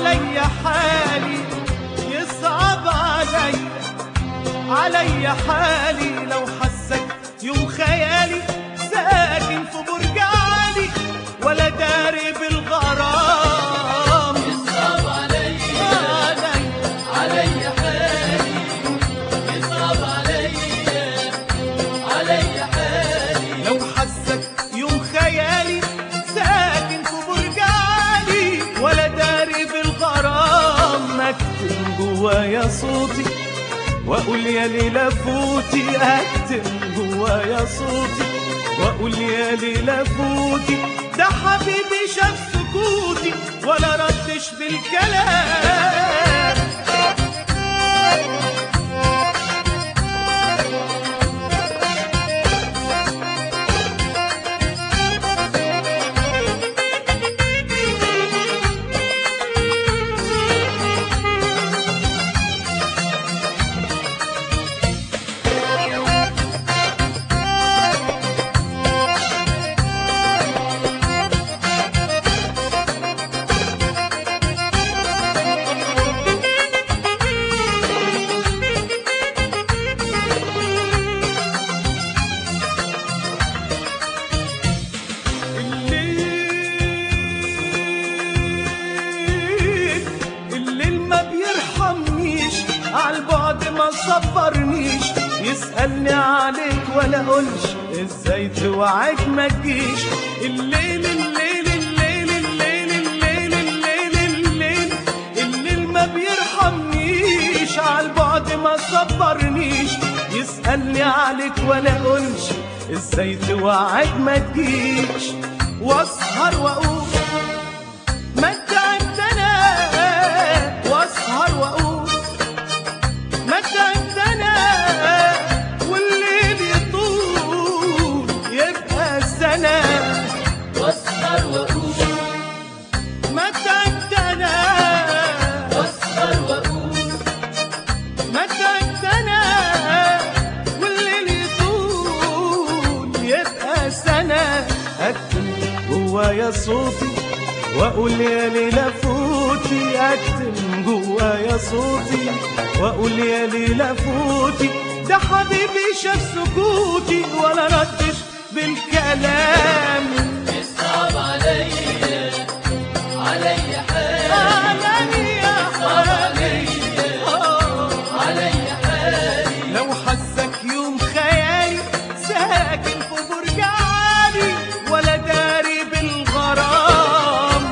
علي حالي يصعب علي علي حالي لو حسك يوم خيالي ساكن في برج عالي ولا داري بالغرام يصعب علي علي علي حالي يصعب علي علي حالي لو حسك يوم خيالي ساكن في برج عالي ولا داري بالغرام اكتم جوايا صوتي واقول يا ليلى فوتي اكتم جوايا صوتي واقول يا ليلى فوتي ده حبيبي شاف سكوتي ولا ردش بالكلام الليل الليل ما بيرحمنيش عالبعد ما صبرنيش يسألني عليك ولا اقولش ازاي توعد ما تجيش الليل الليل الليل الليل الليل الليل الليل الليل ما بيرحمنيش عالبعد ما صبرنيش يسألني عليك ولا اقولش ازاي توعد ما تجيش واسهر واقول ما تعبت انا واسهر واقول ما تعبت انا والليل يطول يبقى سنه واسهر واقول ما تعبت انا واسهر واقول ما تعبت انا والليل يطول يبقى سنه اكتم جوايا صوتي واقول يا ليلى فوتي اكتم جوايا صوتي واقول يا ليلى فوتي ده حبيبي شاف سكوتي ولا ردش بالكلام يصعب علي علي حالي علي يا يصعب حالي علي آه. علي حالي لو حسك يوم خيالي ساكن في برج عالي ولا داري بالغرام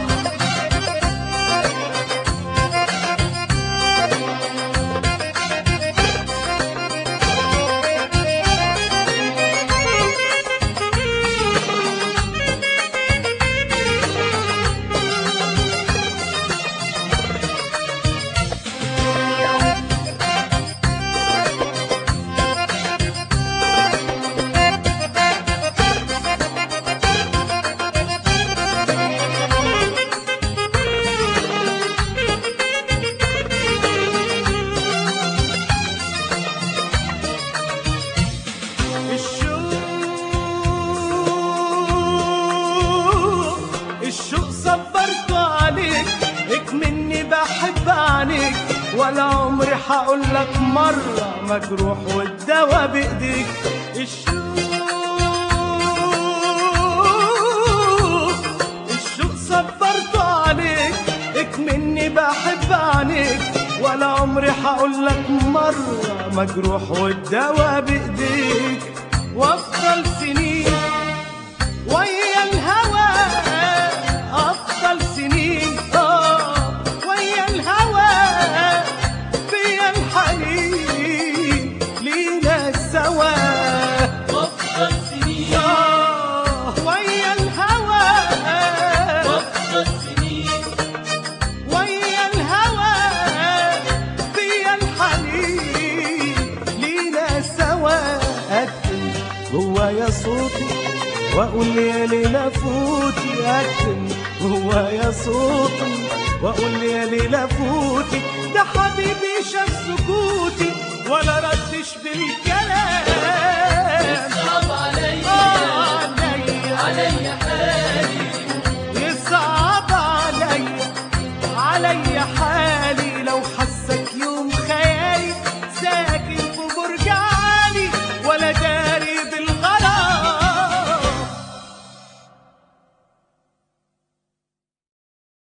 الشوق الشوق صبرت عليك اكمني بحب عنيك ولا عمري هقول لك مرة مجروح والدوا بإيديك الشوق الشوق صبرت عليك اكمني بحب عنيك ولا عمري هقول لك مرة مجروح والدوا بإيديك وافضل سنين ويا الهوى افضل سنين اه ويا الهوى فيا الحنين لينا سوا وافضل سنين آه ويا الهوى وافضل سنين ويا الهوى فيا الحنين لينا سوا اكتم جوايا صوتي واقول يا ليلى فوتي اكتم جوايا صوتي واقول يا ليلى فوتي ده حبيبي شاف سكوتي ولا ردش بالكلام يصعب علي علي علي حالي يصعب علي علي